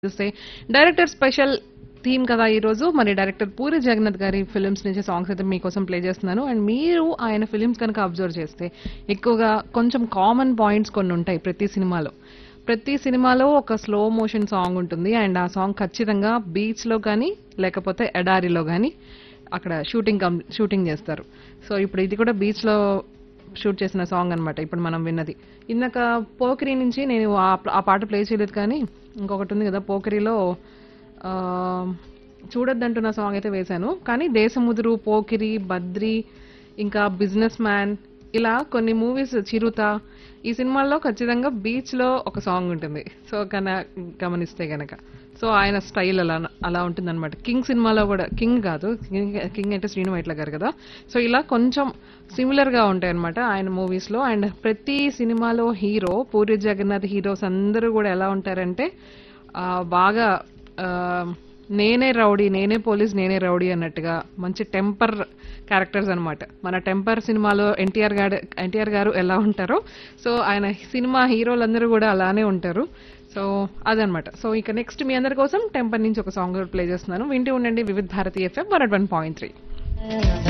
చూస్తే director special theme కదా ఈ రోజు మరి డైరెక్టర్ పూరి జగన్నాథ్ గారి ఫిల్మ్స్ నుంచి సాంగ్స్ అయితే మీకోసం ప్లే చేస్తున్నాను అండ్ మీరు ఆయన ఫిల్మ్స్ కనుక అబ్జర్వ్ చేస్తే ఎక్కువగా కొంచెం కామన్ పాయింట్స్ కొన్ని ఉంటాయి ప్రతి సినిమాలో ప్రతి సినిమాలో ఒక స్లో మోషన్ సాంగ్ ఉంటుంది అండ్ ఆ సాంగ్ ఖచ్చితంగా బీచ్ లో కానీ లేకపోతే ఎడారిలో కానీ అక్కడ షూటింగ్ కం- షూటింగ్ చేస్తారు సో ఇప్పుడు ఇది కూడా బీచ్ లో షూట్ చేసిన సాంగ్ అన్నమాట ఇప్పుడు మనం విన్నది ఇందాక పోకిరి నుంచి నేను ఆ ఆ పాట ప్లే చేయలేదు కానీ ఇంకొకటి ఉంది కదా పోకిరిలో ఆ, చూడొద్దంటున్న సాంగ్ అయితే వేశాను కానీ దేశముదురు పోకిరి బద్రి ఇంకా బిజినెస్ మ్యాన్ ఇలా కొన్ని మూవీస్ చిరుత ఈ సినిమాల్లో ఖచ్చితంగా బీచ్ లో ఒక సాంగ్ ఉంటుంది సో కన గమనిస్తే గనక సో ఆయన స్టైల్ అలా అలా ఉంటుందన్నమాట కింగ్ సినిమాలో కూడా కింగ్ కాదు కింగ్ కింగ్ అంటే శ్రీను వైట్ల గారు కదా సో ఇలా కొంచెం సిమిలర్ గా ఉంటాయి అనమాట ఆయన మూవీస్ లో అండ్ ప్రతి సినిమాలో హీరో పూరి జగన్నాథ్ హీరోస్ అందరూ కూడా ఎలా ఉంటారంటే ఆ, బాగా ఆ, నేనే రౌడీ నేనే పోలీస్ నేనే రౌడీ అన్నట్టుగా మంచి టెంపర్ క్యారెక్టర్స్ అన్నమాట మన టెంపర్ సినిమాలో ఎన్టీఆర్ గారు ఎన్టీఆర్ గారు ఎలా ఉంటారో సో ఆయన సినిమా హీరోలందరూ కూడా అలానే ఉంటారు సో అదనమాట సో ఇక నెక్స్ట్ మీ అందరి కోసం టెంపర్ నుంచి ఒక సాంగ్ ప్లే చేస్తున్నాను వింటూ ఉండండి Vividh Bharati FM one one point three